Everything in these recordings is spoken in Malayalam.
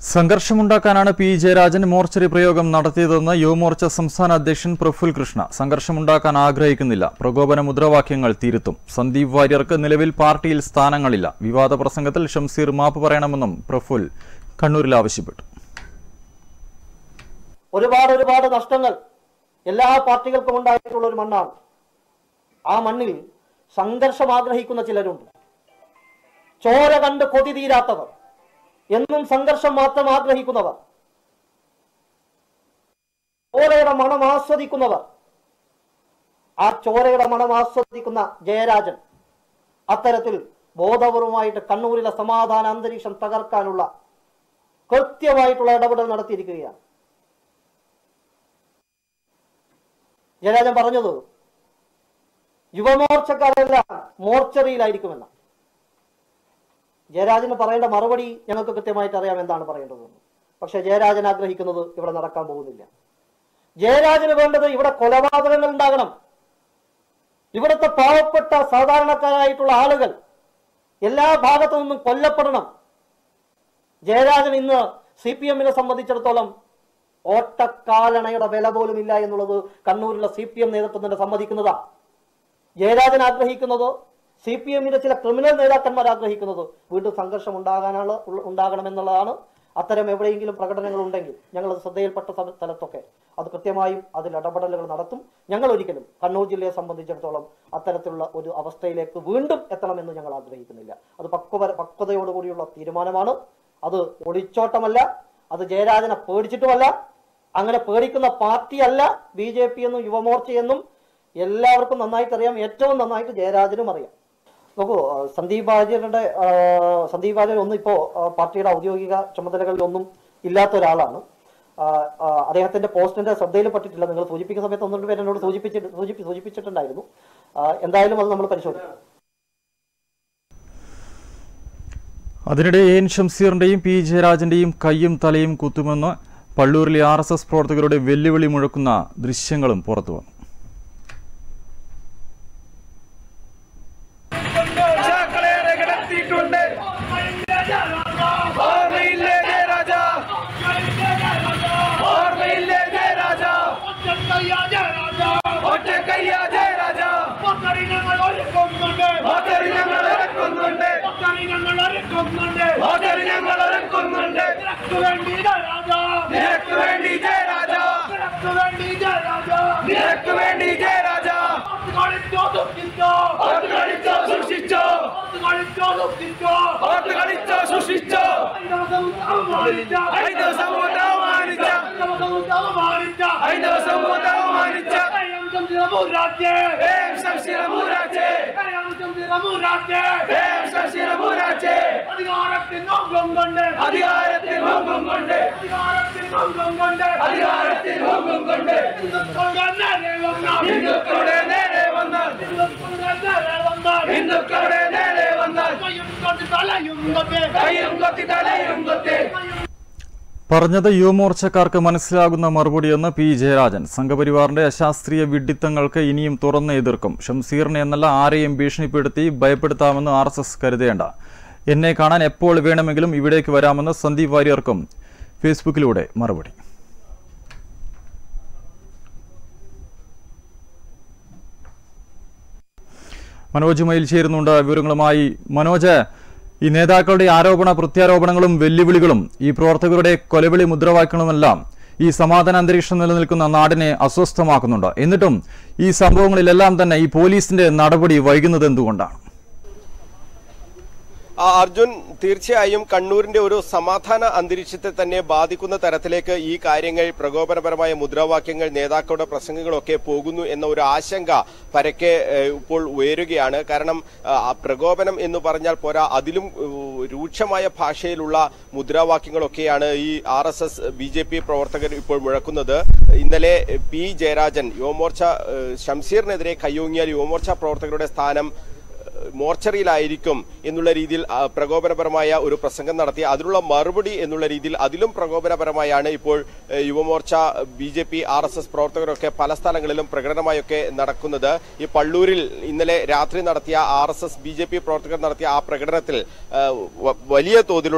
സംഘർഷമുണ്ടാക്കാനാണ് പി ജയരാജൻ മോർച്ചറി പ്രയോഗം നടത്തിയതെന്ന് യുവമോർച്ച സംസ്ഥാന അധ്യക്ഷൻ പ്രഫുൽ കൃഷ്ണ സംഘർഷമുണ്ടാക്കാൻ ആഗ്രഹിക്കുന്നില്ല പ്രകോപന മുദ്രാവാക്യങ്ങൾ തിരുത്തും സന്ദീപ് വാര്യർക്ക് നിലവിൽ പാർട്ടിയിൽ സ്ഥാനങ്ങളില്ല വിവാദ പ്രസംഗത്തിൽ ഷംസീർ മാപ്പ് പറയണമെന്നും പ്രഫുൽ കണ്ണൂരിൽ ആവശ്യപ്പെട്ടു ഒരുപാട് ഒരുപാട് നഷ്ടങ്ങൾ എല്ലാ പാർട്ടികൾക്കും ഉണ്ടായിട്ടുള്ള ഒരു മണ്ണാണ് ആ മണ്ണിൽ സംഘർഷം ആഗ്രഹിക്കുന്ന ചിലരുണ്ട് ചോര കണ്ട് കൊതി തീരാത്തവർ എന്നും സംഘർഷം മാത്രം ആഗ്രഹിക്കുന്നവർ ചോരയുടെ മണം ആസ്വദിക്കുന്നവർ ആ ചോരയുടെ മണം ആസ്വദിക്കുന്ന ജയരാജൻ അത്തരത്തിൽ ബോധപൂർവമായിട്ട് കണ്ണൂരിലെ സമാധാന അന്തരീക്ഷം തകർക്കാനുള്ള കൃത്യമായിട്ടുള്ള ഇടപെടൽ നടത്തിയിരിക്കുകയാണ് ജയരാജൻ പറഞ്ഞത് യുവമോർച്ചക്കാരെല്ലാം മോർച്ചറിയിലായിരിക്കുമെന്ന് ജയരാജന് പറയേണ്ട മറുപടി ഞങ്ങൾക്ക് കൃത്യമായിട്ട് അറിയാം എന്താണ് പറയേണ്ടതെന്ന് പക്ഷെ ജയരാജൻ ആഗ്രഹിക്കുന്നത് ഇവിടെ നടക്കാൻ പോകുന്നില്ല ജയരാജന് വേണ്ടത് ഇവിടെ കൊലപാതകങ്ങൾ ഉണ്ടാകണം ഇവിടുത്തെ പാവപ്പെട്ട സാധാരണക്കാരായിട്ടുള്ള ആളുകൾ എല്ലാ ഭാഗത്തു നിന്നും കൊല്ലപ്പെടണം ജയരാജൻ ഇന്ന് സി പി എമ്മിനെ സംബന്ധിച്ചിടത്തോളം ഓട്ടക്കാലണയുടെ വില പോലും ഇല്ല എന്നുള്ളത് കണ്ണൂരിലെ സി പി എം നേതൃത്വം തന്നെ സമ്മതിക്കുന്നതാ ജയരാജൻ ആഗ്രഹിക്കുന്നത് സി പി എമ്മിന്റെ ചില ക്രിമിനൽ നേതാക്കന്മാർ ആഗ്രഹിക്കുന്നത് വീണ്ടും സംഘർഷം ഉണ്ടാകാനുള്ള ഉണ്ടാകണമെന്നുള്ളതാണ് അത്തരം എവിടെയെങ്കിലും പ്രകടനങ്ങൾ ഉണ്ടെങ്കിൽ ഞങ്ങൾ അത് ശ്രദ്ധയിൽപ്പെട്ട സമ- സ്ഥലത്തൊക്കെ അത് കൃത്യമായും അതിൽ ഇടപെടലുകൾ നടത്തും ഞങ്ങൾ ഒരിക്കലും കണ്ണൂർ ജില്ലയെ സംബന്ധിച്ചിടത്തോളം അത്തരത്തിലുള്ള ഒരു അവസ്ഥയിലേക്ക് വീണ്ടും എത്തണമെന്ന് ഞങ്ങൾ ആഗ്രഹിക്കുന്നില്ല അത് പക്വത പക്വതയോടുകൂടിയുള്ള തീരുമാനമാണ് അത് ഒളിച്ചോട്ടമല്ല അത് ജയരാജനെ പേടിച്ചിട്ടുമല്ല അങ്ങനെ പേടിക്കുന്ന പാർട്ടിയല്ല ബി ജെ പി എന്നും യുവമോർച്ച എന്നും എല്ലാവർക്കും നന്നായിട്ട് അറിയാം ഏറ്റവും നന്നായിട്ട് ജയരാജനും അറിയാം നോക്കൂ ആ, സന്ദീപ് വാര്യരുടെ ആ, സന്ദീപ് വാര്യർ ഒന്നും ഇപ്പോ ആ, പാർട്ടിയുടെ ഔദ്യോഗിക ചുമതലകളിലൊന്നും ഇല്ലാത്ത ഒരാളാണ് ആ, ആ, അദ്ദേഹത്തിന്റെ പോസ്റ്റിന്റെ ശ്രദ്ധയിൽപ്പെട്ടിട്ടില്ല നിങ്ങൾ സൂചിപ്പിക്കുന്ന സമയത്ത് ഒന്ന് രണ്ട് പേര് എന്നോട് സൂചിപ്പിച്ചിട്ട് സൂചിപ്പി സൂചിപ്പിച്ചിട്ടുണ്ടായിരുന്നു ആ, എന്തായാലും അത് നമ്മൾ പരിശോധിക്കും അതിനിടെ എൻ ഷംസീറിന്റെയും പി ജയരാജന്റെയും കയ്യും തലയും കുത്തുമെന്ന് പള്ളൂരിലെ ആർ എസ് എസ് പ്രവർത്തകരുടെ വെല്ലുവിളി മുഴക്കുന്ന ദൃശ്യങ്ങളും പുറത്തുവന്നു ചാക്കളേറെ കിടത്തിയിട്ടുണ്ട് ഓർമ്മയില്ലേ ജയരാജ ഓർമ്മയില്ലേ ജയരാജ ഒറ്റ കയ്യാ ജയരാജ മോട്ടറി ഞങ്ങൾ ഇറക്കുന്നുണ്ട് മോട്ടറി ഞങ്ങൾ ഇറക്കുന്നുണ്ട് നിനക്ക് വേണ്ടി ജയരാജ നിനക്ക് വേണ്ടി ജയരാജ ഓട്ട് കളിച്ചോ സൂക്ഷിച്ചോ ഓട്ട് കളിച്ചോ സൂക്ഷിച്ചോ ഹൈന്ദവ സമൂഹത്തെ അവമാനിച്ച ഹൈന്ദവ സമൂഹത്തെ അവമാനിച്ച ഏം ശംശീല മൂരാച്ചേ ഏം ശംശീല മൂരാച്ചേ അധികാരത്തിൽ നോക്കം കൊണ്ട് അധികാരത്തിൽ മുമ്പും കൊണ്ട് അധികാരത്തിൽ നോക്കം കൊണ്ട് ഹിന്ദുക്കളുടെ നേരെ വന്നാൽ ഹിന്ദുക്കളുടെ നേരെ വന്നാൽ കയ്യും കൊത്തി തലയും കൊത്തി പറഞ്ഞത് യുവമോർച്ചക്കാർക്ക് മനസ്സിലാകുന്ന മറുപടിയെന്ന് പി ജയരാജൻ സംഘപരിവാറിന്റെ അശാസ്ത്രീയ വിഡ്ഢിത്തങ്ങൾക്ക് ഇനിയും തുറന്ന് എതിർക്കും ഷംസീറിനെ എന്നല്ല ആരെയും ഭീഷണിപ്പെടുത്തി ഭയപ്പെടുത്താമെന്ന് ആർ എസ് എസ് കരുതേണ്ട എന്നെ കാണാൻ എപ്പോൾ വേണമെങ്കിലും ഇവിടേക്ക് വരാമെന്ന് സന്ദീപ് വാര്യർക്കും ഫേസ്ബുക്കിലൂടെ മറുപടി മനോജ് മയിൽ ചേരുന്നുണ്ട് വിവരങ്ങളുമായി മനോജ് ഈ നേതാക്കളുടെ ആരോപണ പ്രത്യാരോപണങ്ങളും വെല്ലുവിളികളും ഈ പ്രവർത്തകരുടെ കൊലവിളി മുദ്രാവാക്യങ്ങളുമെല്ലാം ഈ സമാധാന അന്തരീക്ഷം നിലനിൽക്കുന്ന നാടിനെ അസ്വസ്ഥമാക്കുന്നുണ്ട് എന്നിട്ടും ഈ സംഭവങ്ങളിലെല്ലാം തന്നെ ഈ പോലീസിന്റെ നടപടി വൈകുന്നത് എന്തുകൊണ്ടാണ് ആ, അർജുൻ തീർച്ചയായും കണ്ണൂരിന്റെ ഒരു സമാധാന അന്തരീക്ഷത്തെ തന്നെ ബാധിക്കുന്ന തരത്തിലേക്ക് ഈ കാര്യങ്ങൾ പ്രകോപനപരമായ മുദ്രാവാക്യങ്ങൾ നേതാക്കളുടെ പ്രസംഗങ്ങളൊക്കെ പോകുന്നു എന്ന ഒരു ആശങ്ക പരക്കെ ഏഹ്, ഇപ്പോൾ ഉയരുകയാണ് കാരണം ആ, ആ പ്രകോപനം എന്ന് പറഞ്ഞാൽ പോരാ അതിലും ഏഹ്, രൂക്ഷമായ ഭാഷയിലുള്ള മുദ്രാവാക്യങ്ങളൊക്കെയാണ് ഈ R S S B J P പ്രവർത്തകർ ഇപ്പോൾ മുഴക്കുന്നത് ഇന്നലെ പി ജയരാജൻ യുവമോർച്ച ഏഹ്, ഷംസീറിനെതിരെ കയ്യോങ്ങിയാൽ യുവമോർച്ച പ്രവർത്തകരുടെ സ്ഥാനം മോർച്ചറിയിലായിരിക്കും എന്നുള്ള രീതിയിൽ ആ, പ്രകോപനപരമായ ഒരു പ്രസംഗം നടത്തി അതിനുള്ള മറുപടി എന്നുള്ള രീതിയിൽ അതിലും പ്രകോപനപരമായാണ് ഇപ്പോൾ ഏ, Yuva Morcha B J P R S S പ്രവർത്തകരൊക്കെ പല സ്ഥലങ്ങളിലും പ്രകടനമായൊക്കെ നടക്കുന്നത് ഈ പള്ളൂരിൽ ഇന്നലെ രാത്രി നടത്തിയ R S S B J P പ്രവർത്തകർ നടത്തിയ ആ പ്രകടനത്തിൽ ആ, വ- വലിയ തോതിലുള്ള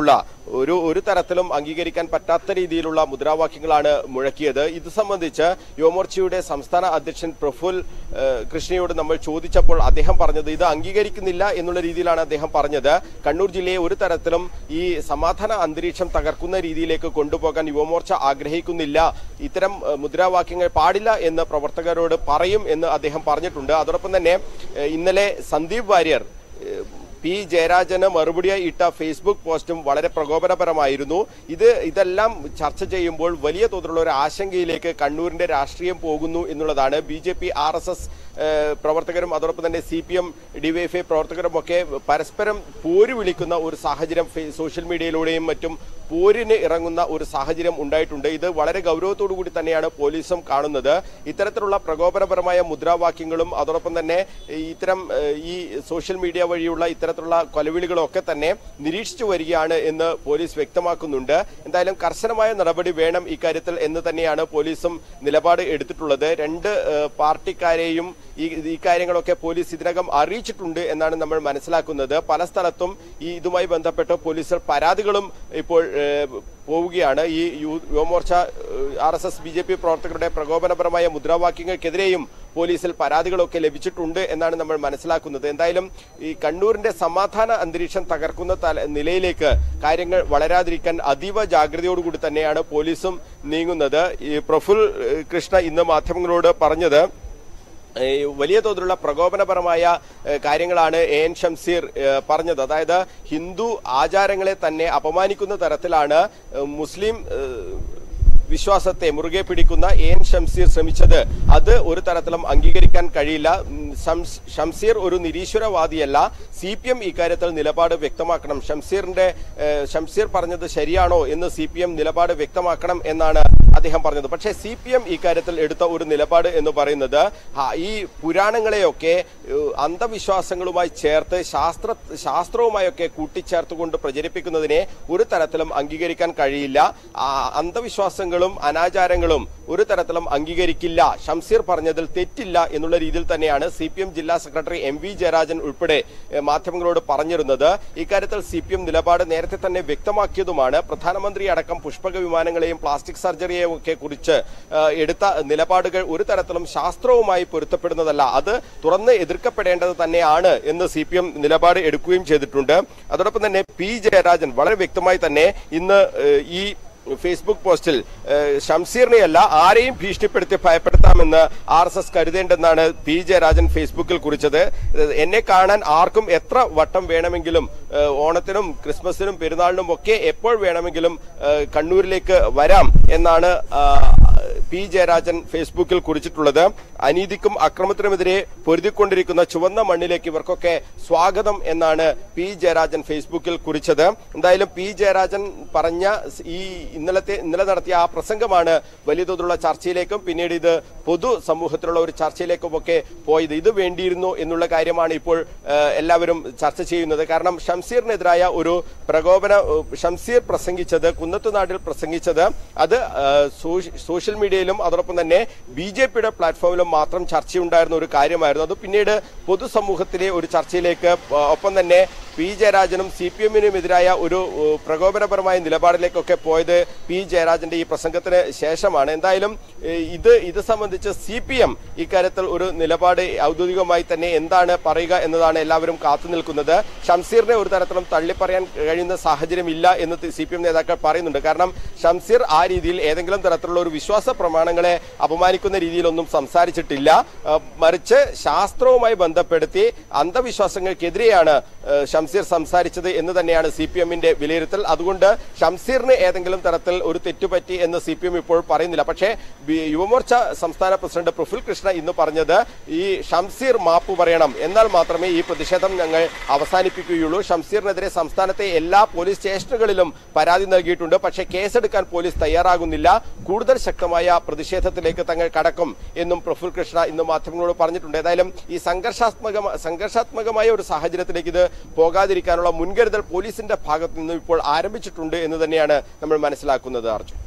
ഒരു ഒരു തരത്തിലും അംഗീകരിക്കാൻ പറ്റാത്ത രീതിയിലുള്ള മുദ്രാവാക്യങ്ങളാണ് മുഴക്കിയത് ഇത് സംബന്ധിച്ച് യുവമോർച്ചയുടെ സംസ്ഥാന അധ്യക്ഷൻ പ്രഫുൽ ഏഹ്, കൃഷ്ണയോട് നമ്മൾ ചോദിച്ചപ്പോൾ അദ്ദേഹം പറഞ്ഞത് ഇത് അംഗീകരിക്കുന്നില്ല എന്നുള്ള രീതിയിലാണ് അദ്ദേഹം പറഞ്ഞത് കണ്ണൂർ ജില്ലയെ ഒരു തരത്തിലും ഈ സമാധാന അന്തരീക്ഷം തകർക്കുന്ന രീതിയിലേക്ക് കൊണ്ടുപോകാൻ യുവമോർച്ച ആഗ്രഹിക്കുന്നില്ല ഇത്തരം ഏഹ്, മുദ്രാവാക്യങ്ങൾ പാടില്ല എന്ന് പ്രവർത്തകരോട് പറയും എന്ന് അദ്ദേഹം പറഞ്ഞിട്ടുണ്ട് അതോടൊപ്പം തന്നെ ഏഹ്, ഇന്നലെ സന്ദീപ് വാര്യർ ഏഹ്, പി ജയരാജന് മറുപടിയായി ഇട്ട ഫേസ്ബുക്ക് പോസ്റ്റും വളരെ പ്രകോപനപരമായിരുന്നു ഇത് ഇതെല്ലാം ചർച്ച ചെയ്യുമ്പോൾ വലിയ തോതിലുള്ള ഒരു ആശങ്കയിലേക്ക് കണ്ണൂരിന്റെ രാഷ്ട്രീയം പോകുന്നു എന്നുള്ളതാണ് B J P R S S പ്രവർത്തകരും അതോടൊപ്പം തന്നെ സി പി എം ഡിവൈഎഫ്ഐ പ്രവർത്തകരും ഒക്കെ പരസ്പരം പോര് വിളിക്കുന്ന ഒരു സാഹചര്യം ഫേ- സോഷ്യൽ മീഡിയയിലൂടെയും മറ്റും പോരിന് ഇറങ്ങുന്ന ഒരു സാഹചര്യം ഉണ്ടായിട്ടുണ്ട് ഇത് വളരെ ഗൗരവത്തോടു കൂടി തന്നെയാണ് പോലീസും കാണുന്നത് ഇത്തരത്തിലുള്ള പ്രകോപനപരമായ മുദ്രാവാക്യങ്ങളും അതോടൊപ്പം തന്നെ ഇത്തരം ഏഹ്, ഈ സോഷ്യൽ മീഡിയ വഴിയുള്ള ഇത്തരത്തിലുള്ള കൊലവിളികളൊക്കെ തന്നെ നിരീക്ഷിച്ചു വരികയാണ് എന്ന് പോലീസ് വ്യക്തമാക്കുന്നുണ്ട് എന്തായാലും കർശനമായ നടപടി വേണം ഇക്കാര്യത്തിൽ എന്ന് തന്നെയാണ് പോലീസും നിലപാട് എടുത്തിട്ടുള്ളത് രണ്ട് ഏഹ്, പാർട്ടിക്കാരെയും ഈ ഈ കാര്യങ്ങളൊക്കെ പോലീസ് ഇതിനകം അറിയിച്ചിട്ടുണ്ട് എന്നാണ് നമ്മൾ മനസ്സിലാക്കുന്നത് പല സ്ഥലത്തും ഈ ഇതുമായി ബന്ധപ്പെട്ട് പോലീസിൽ പരാതികളും ഇപ്പോൾ ഏഹ്, പോവുകയാണ് ഈ യു- Yuva Morcha R S S B J P പ്രവർത്തകരുടെ പ്രകോപനപരമായ മുദ്രാവാക്യങ്ങൾക്കെതിരെയും പോലീസിൽ പരാതികളൊക്കെ ലഭിച്ചിട്ടുണ്ട് എന്നാണ് നമ്മൾ മനസ്സിലാക്കുന്നത് എന്തായാലും ഈ കണ്ണൂരിന്റെ സമാധാന അന്തരീക്ഷം തകർക്കുന്ന തല- നിലയിലേക്ക് കാര്യങ്ങൾ വളരാതിരിക്കാൻ അതീവ ജാഗ്രതയോടുകൂടി തന്നെയാണ് പോലീസും നീങ്ങുന്നത് ഈ പ്രഫുൽ ഏഹ്, കൃഷ്ണ ഇന്ന് മാധ്യമങ്ങളോട് പറഞ്ഞത് ഈ വലിയ തോതിലുള്ള പ്രകോപനപരമായ ഏഹ്, കാര്യങ്ങളാണ് എ എൻ ഷംസീർ ഏഹ്, പറഞ്ഞത് അതായത് ഹിന്ദു ആചാരങ്ങളെ തന്നെ അപമാനിക്കുന്ന തരത്തിലാണ് ഏഹ്, മുസ്ലിം ഏഹ്, വിശ്വാസത്തെ മുറുകെ പിടിക്കുന്ന എ എൻ ഷംസീർ ശ്രമിച്ചത് അത് ഒരു തരത്തിലും അംഗീകരിക്കാൻ കഴിയില്ല ഉം, ഷംസ്- ഷംസീർ ഒരു നിരീശ്വരവാദിയല്ല സി പി എം ഇക്കാര്യത്തിൽ നിലപാട് വ്യക്തമാക്കണം ഷംസീറിന്റെ ഏഹ്, ഷംസീർ പറഞ്ഞത് ശരിയാണോ എന്ന് സി പി എം നിലപാട് വ്യക്തമാക്കണം എന്നാണ് അദ്ദേഹം പറഞ്ഞത് പക്ഷേ സി പി എം ഇക്കാര്യത്തിൽ എടുത്ത ഒരു നിലപാട് എന്ന് പറയുന്നത് ആ, ഈ പുരാണങ്ങളെയൊക്കെ ഏഹ്, അന്ധവിശ്വാസങ്ങളുമായി ചേർത്ത് ശാസ്ത്ര ശാസ്ത്രവുമായൊക്കെ കൂട്ടിച്ചേർത്തുകൊണ്ട് പ്രചരിപ്പിക്കുന്നതിനെ ഒരു തരത്തിലും അംഗീകരിക്കാൻ കഴിയില്ല ആ, അന്ധവിശ്വാസങ്ങളും അനാചാരങ്ങളും ഒരു തരത്തിലും അംഗീകരിക്കില്ല ഷംസീർ പറഞ്ഞതിൽ തെറ്റില്ല എന്നുള്ള രീതിയിൽ തന്നെയാണ് സി പി എം ജില്ലാ സെക്രട്ടറി എം വി ജയരാജൻ ഉൾപ്പെടെ ഏഹ്, മാധ്യമങ്ങളോട് പറഞ്ഞിരുന്നത് ഇക്കാര്യത്തിൽ സി പി എം നിലപാട് നേരത്തെ തന്നെ വ്യക്തമാക്കിയതുമാണ് പ്രധാനമന്ത്രി അടക്കം പുഷ്പക വിമാനങ്ങളെയും പ്ലാസ്റ്റിക് സർജറിയെയും ഒക്കെ കുറിച്ച് ഏഹ്, എടുത്ത നിലപാടുകൾ ഒരു തരത്തിലും ശാസ്ത്രവുമായി പൊരുത്തപ്പെടുന്നതല്ല അത് തുറന്ന് എതിർക്കപ്പെടേണ്ടത് തന്നെയാണ് എന്ന് സി പി എം നിലപാട് എടുക്കുകയും ചെയ്തിട്ടുണ്ട് അതോടൊപ്പം തന്നെ പി ജയരാജൻ വളരെ വ്യക്തമായി തന്നെ ഇന്ന് ഏഹ്, ഈ ഫേസ്ബുക്ക് പോസ്റ്റിൽ ഏഹ്, ഷംസീറിനെയല്ല ആരെയും ഭീഷണിപ്പെടുത്തി ഭയപ്പെടുത്താമെന്ന് ആർ എസ് എസ് കരുതേണ്ടെന്നാണ് പി ജയരാജൻ ഫേസ്ബുക്കിൽ കുറിച്ചത് ഏഹ്, എന്നെ കാണാൻ ആർക്കും എത്ര വട്ടം വേണമെങ്കിലും ഏഹ്, ഓണത്തിനും ക്രിസ്മസിനും പെരുന്നാളിനും ഒക്കെ എപ്പോൾ വേണമെങ്കിലും ഏഹ്, കണ്ണൂരിലേക്ക് വരാം എന്നാണ് ആ, പി ജയരാജൻ ഫേസ്ബുക്കിൽ കുറിച്ചിട്ടുള്ളത് അനീതിക്കും അക്രമത്തിനുമെതിരെ പൊരുതിക്കൊണ്ടിരിക്കുന്ന ചുവന്ന മണ്ണിലേക്ക് ഇവർക്കൊക്കെ സ്വാഗതം എന്നാണ് പി ജയരാജൻ ഫേസ്ബുക്കിൽ കുറിച്ചത് എന്തായാലും പി ജയരാജൻ പറഞ്ഞ ഈ ഇന്നലത്തെ ഇന്നലെ നടത്തിയ ആ പ്രസംഗമാണ് വലിയ തോതിലുള്ള ചർച്ചയിലേക്കും പിന്നീട് ഇത് പൊതു സമൂഹത്തിലുള്ള ഒരു ചർച്ചയിലേക്കും ഒക്കെ പോയത് ഇത് വേണ്ടിയിരുന്നു എന്നുള്ള കാര്യമാണ് ഇപ്പോൾ ഏഹ്, എല്ലാവരും ചർച്ച ചെയ്യുന്നത് കാരണം ഷംസീറിനെതിരായ ഒരു പ്രകോപന ഏഹ്, ഷംസീർ പ്രസംഗിച്ചത് കുന്നത്തുനാട്ടിൽ പ്രസംഗിച്ചത് അത് ഏഹ്, സോഷ്യ- സോഷ്യൽ മീഡിയയിലും അതോടൊപ്പം തന്നെ ബി ജെ പിയുടെ പ്ലാറ്റ്ഫോമിലും മാത്രം ചർച്ചയുണ്ടായിരുന്ന ഒരു കാര്യമായിരുന്നു അത് പിന്നീട് പൊതുസമൂഹത്തിലെ ഒരു ചർച്ചയിലേക്ക് ഏഹ്, ഒപ്പം തന്നെ പി ജയരാജനും സി പി എമ്മിനുമെതിരായ ഒരു ഏഹ്, പ്രകോപനപരമായ നിലപാടിലേക്കൊക്കെ പോയത് പി ജയരാജന്റെ ഈ പ്രസംഗത്തിന് ശേഷമാണ് എന്തായാലും ഏഹ്, ഇത് ഇത് സംബന്ധിച്ച് സി പി എം ഇക്കാര്യത്തിൽ ഒരു നിലപാട് ഔദ്യോഗികമായി തന്നെ എന്താണ് പറയുക എന്നതാണ് എല്ലാവരും കാത്തു നിൽക്കുന്നത് ഷംസീറിനെ ഒരു തരത്തിലും തള്ളിപ്പറയാൻ കഴിയുന്ന സാഹചര്യമില്ല എന്ന് സി പി എം നേതാക്കൾ പറയുന്നുണ്ട് കാരണം ഷംസീർ ആ രീതിയിൽ ഏതെങ്കിലും തരത്തിലുള്ള ഒരു വിശ്വാസ പ്രമാണങ്ങളെ അപമാനിക്കുന്ന രീതിയിലൊന്നും സംസാരിച്ചിട്ടില്ല ആ, മറിച്ച് ശാസ്ത്രവുമായി ബന്ധപ്പെടുത്തി അന്ധവിശ്വാസങ്ങൾക്കെതിരെയാണ് ആ, ഷംസീർ സംസാരിച്ചത് എന്ന് തന്നെയാണ് സി പി എമ്മിന്റെ വിലയിരുത്തൽ അതുകൊണ്ട് ഷംസീറിന് ഏതെങ്കിലും തരത്തിൽ ഒരു തെറ്റുപറ്റി എന്ന് സി പി എം ഇപ്പോൾ പറയുന്നില്ല പക്ഷേ ബി- യുവമോർച്ച സംസ്ഥാന പ്രസിഡന്റ് പ്രഫുൽ കൃഷ്ണ ഇന്ന് പറഞ്ഞത് ഈ ഷംസീർ മാപ്പ് പറയണം എന്നാൽ മാത്രമേ ഈ പ്രതിഷേധം ഞങ്ങൾ അവസാനിപ്പിക്കുകയുള്ളൂ ഷംസീറിനെതിരെ സംസ്ഥാനത്തെ എല്ലാ പോലീസ് സ്റ്റേഷനുകളിലും പരാതി നൽകിയിട്ടുണ്ട് പക്ഷേ കേസെടുക്കാൻ പോലീസ് തയ്യാറാകുന്നില്ല കൂടുതൽ ശക്തമായ പ്രതിഷേധത്തിലേക്ക് തങ്ങൾ കടക്കും എന്നും പ്രഫുൽ കൃഷ്ണ ഇന്ന് മാധ്യമങ്ങളോട് പറഞ്ഞിട്ടുണ്ട് ഏതായാലും ഈ സംഘർഷാത്മക സംഘർഷാത്മകമായ ഒരു സാഹചര്യത്തിലേക്ക് ഇത് പോകാതിരിക്കാനുള്ള മുൻകരുതൽ പോലീസിന്റെ ഭാഗത്ത് നിന്നും ഇപ്പോൾ ആരംഭിച്ചിട്ടുണ്ട് എന്ന് തന്നെയാണ് നമ്മൾ മനസ്സിലാക്കുന്നത് അർജുൻ